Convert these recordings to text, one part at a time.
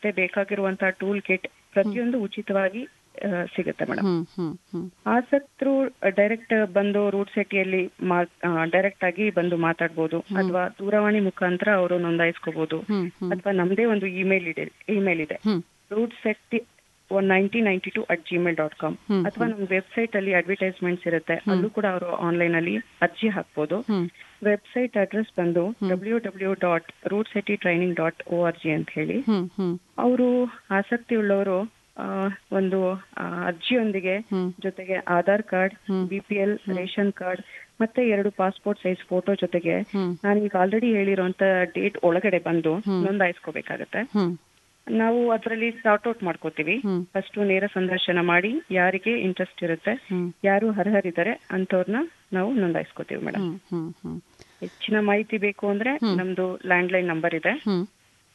ಮತ್ತೆ ಬೇಕಾಗಿರುವಂತಹ tool kit ಪ್ರತಿಯೊಂದು ಉಚಿತವಾಗಿ ಆ, ಸಿಗುತ್ತೆ ಮೇಡಮ್ ಹ್ಮ್ ಹ್ಮ್ ಹ್ಮ್ ಆಸಕ್ತರು ಡೈರೆಕ್ಟ್ ಬಂದು ರೂಟ್ ಸಿಟಿಯಲ್ಲಿ ಡೈರೆಕ್ಟ್ ಆಗಿ ಬಂದು ಮಾತಾಡ್ಬೋದು ಅಥವಾ ದೂರವಾಣಿ ಮುಖಾಂತರ ಅವರು ನೋಂದಾಯಿಸ್ಕೋಬಹುದು ಹ್ಮ್ ಹ್ಮ್ ಅಥವಾ ನಮ್ದೇ ಒಂದು ಇಮೇಲ್ ಇದೆ ಇಮೇಲ್ ಇದೆ hmm root set one nineteen ninety two at Gmail dot com hmm, ಅಥವಾ ನಮ್ಮ ವೆಬ್ಸೈಟ್ ಅಲ್ಲಿ ಅಡ್ವರ್ಟೈಸ್ಮೆಂಟ್ಸ್ ಇರುತ್ತೆ ಅಲ್ಲೂ ಕೂಡ ಅವರು ಆನ್ಲೈನ್ ಅಲ್ಲಿ ಅರ್ಜಿ ಹಾಕ್ಬೋದು ಹ್ಮ್ ವೆಬ್ಸೈಟ್ ಅಡ್ರೆಸ್ ಬಂದು W W dot root city training dot O R G ಅಂತ ಹೇಳಿ ಹ್ಮ್ ಹ್ಮ್ ಅವರು ಆಸಕ್ತಿ ಉಳ್ಳವರು ಆ, ಒಂದು ಆ, ಅರ್ಜಿಯೊಂದಿಗೆ ಹ್ಮ್. ಜೊತೆಗೆ Aadhaar card BPL ration card ಮತ್ತೆ ಎರಡು ಪಾಸ್ಪೋರ್ಟ್ ಸೈಜ್ ಫೋಟೋ ಜೊತೆಗೆ ಹ್ಮ್. ನಾನು ಈಗ ಆಲ್ರೆಡಿ ಹೇಳಿರುವಂತ ಡೇಟ್ ಒಳಗಡೆ ಬಂದು ನೋಂದಾಯಿಸ್ಕೋಬೇಕಾಗತ್ತೆ ಹ್ಮ್ ನಾವು ಅದರಲ್ಲಿ ಸಾರ್ಟ್ ಔಟ್ ಮಾಡ್ಕೋತೀವಿ ಹ್ಮ್. ಫಸ್ಟ್ ನೇರ ಸಂದರ್ಶನ ಮಾಡಿ ಯಾರಿಗೆ ಇಂಟ್ರೆಸ್ಟ್ ಇರುತ್ತೆ ಹ್ಮ್. ಯಾರು ಅರ್ಹರಿದ್ದಾರೆ ಅಂತವ್ರನ್ನ ನಾವು ನೋಂದಾಯಿಸ್ಕೋತೀವಿ ಮೇಡಮ್ ಹ್ಮ್ ಹ್ಮ್ ಹ್ಮ್ ಹೆಚ್ಚಿನ ಮಾಹಿತಿ ಬೇಕು ಅಂದ್ರೆ ನಮ್ದು ಲ್ಯಾಂಡ್ಲೈನ್ ನಂಬರ್ ಇದೆ hmm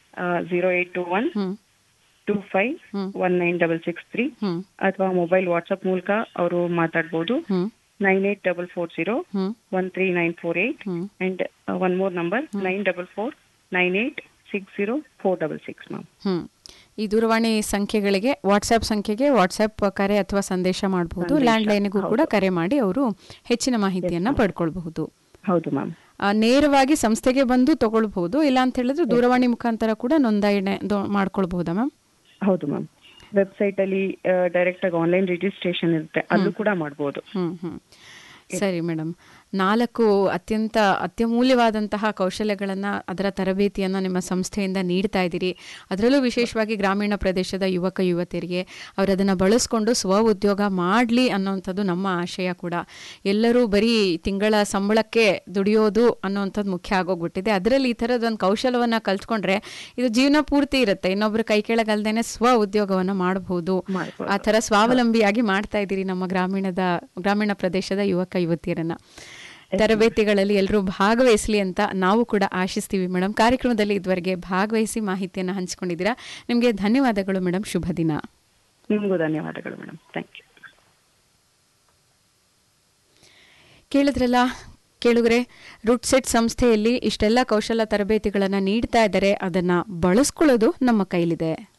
zero eight two one hmm two five hmm. One nine double six three hmm ಅಥವಾ ಮೊಬೈಲ್ ವಾಟ್ಸ್ಆಪ್ ಮೂಲಕ ಅವರು ಮಾತಾಡ್ಬೋದು hmm nine eight double four zero hmm one three nine four eight hmm and one more number nine double four nine eight six zero four double six ma'am hmm ಈ ದೂರವಾಣಿ ಸಂಖ್ಯೆಗಳಿಗೆ WhatsApp ಸಂಖ್ಯೆಗೆ WhatsApp ಕರೆ ಅಥವಾ ಸಂದೇಶ ಮಾಡಬಹುದು ಸಂದೇಶ, ಲ್ಯಾಂಡ್ಲೈನ್ಗೂ ಕೂಡ ಕರೆ ಮಾಡಿ ಅವರು ಹೆಚ್ಚಿನ ಮಾಹಿತಿಯನ್ನ ಪಡ್ಕೊಳ್ಬಹುದು ಹೌದು ಮ್ಯಾಮ್ ಆ, ನೇರವಾಗಿ ಸಂಸ್ಥೆಗೆ ಬಂದು ತಗೊಳ್ಬಹುದು ಇಲ್ಲ ಅಂತ ಹೇಳಿದ್ರೆ ದೂರವಾಣಿ ಮುಖಾಂತರ ಕೂಡ ನೋಂದಾಯಣೆ ದೊ- ಮಾಡ್ಕೊಳ್ಬಹುದಾ ಮ್ಯಾಮ್ ಹೌದು ಮ್ಯಾಮ್ ವೆಬ್ಸೈಟ್ ಅಲ್ಲಿ ಡೈರೆಕ್ಟ್ ಆಗಿ ಆನ್ಲೈನ್ ರಿಜಿಸ್ಟ್ರೇಷನ್ ಇರುತ್ತೆ ಅಲ್ಲೂ ಕೂಡ ಮಾಡ್ಬೋದು ಹ್ಮ್ ಹ್ಮ್ ಸರಿ ಮೇಡಮ್ ನಾಲ್ಕು ಅತ್ಯಂತ ಅತ್ಯಮೂಲ್ಯವಾದಂತಹ ಕೌಶಲ್ಯಗಳನ್ನು ಅದರ ತರಬೇತಿಯನ್ನು ನಿಮ್ಮ ಸಂಸ್ಥೆಯಿಂದ ನೀಡ್ತಾ ಇದ್ದೀರಿ ಅದರಲ್ಲೂ ವಿಶೇಷವಾಗಿ ಗ್ರಾಮೀಣ ಪ್ರದೇಶದ ಯುವಕ ಯುವತಿಯರಿಗೆ ಅವರು ಅದನ್ನು ಬಳಸ್ಕೊಂಡು ಸ್ವ ಉದ್ಯೋಗ ಮಾಡಲಿ ಅನ್ನೋವಂಥದ್ದು ನಮ್ಮ ಆಶಯ ಕೂಡ ಎಲ್ಲರೂ ಬರೀ ತಿಂಗಳ ಸಂಬಳಕ್ಕೆ ದುಡಿಯೋದು ಅನ್ನೋವಂಥದ್ದು ಮುಖ್ಯ ಆಗೋಗ್ಬಿಟ್ಟಿದೆ ಅದರಲ್ಲಿ ಈ ಥರದೊಂದು ಕೌಶಲವನ್ನು ಕಲ್ತ್ಕೊಂಡ್ರೆ ಇದು ಜೀವನ ಪೂರ್ತಿ ಇರುತ್ತೆ ಇನ್ನೊಬ್ರು ಕೈ ಕೆಳಗಲ್ದೇನೆ ಸ್ವ ಉದ್ಯೋಗವನ್ನು ಮಾಡಬಹುದು ಮಾಡ್ಬೋದು. ಆ ಥರ ಸ್ವಾವಲಂಬಿಯಾಗಿ ಮಾಡ್ತಾ ಇದ್ದೀರಿ ನಮ್ಮ ಗ್ರಾಮೀಣದ ಗ್ರಾಮೀಣ ಪ್ರದೇಶದ ಯುವಕ ಯುವತಿಯರನ್ನ ತರಬೇತಿಗಳಲ್ಲಿ ಎಲ್ಲರೂ ಭಾಗವಹಿಸಲಿ ಅಂತ ನಾವು ಕೂಡ ಆಶಿಸ್ತೀವಿ ಮೇಡಮ್ ಕಾರ್ಯಕ್ರಮದಲ್ಲಿ ಇದುವರೆಗೆ ಭಾಗವಹಿಸಿ ಮಾಹಿತಿಯನ್ನು ಹಂಚಿಕೊಂಡಿದ್ದೀರಾ ನಿಮಗೆ ಧನ್ಯವಾದಗಳು ಮೇಡಮ್ ಶುಭ ದಿನ ನಿಮಗೂ ಧನ್ಯವಾದಗಳು ಮೇಡಮ್ ಥ್ಯಾಂಕ್ ಯು ಕೇಳಿದ್ರಲ್ಲ ಕೇಳುಗರೆ ರೂಟ್ಸೆಟ್ ಸಂಸ್ಥೆಯಲ್ಲಿ ಇಷ್ಟೆಲ್ಲ ಕೌಶಲ ತರಬೇತಿಗಳನ್ನು ನೀಡ್ತಾ ಇದ್ದಾರೆ ಅದನ್ನು ಬಳಸ್ಕೊಳ್ಳೋದು ನಮ್ಮ ಕೈಲಿದೆ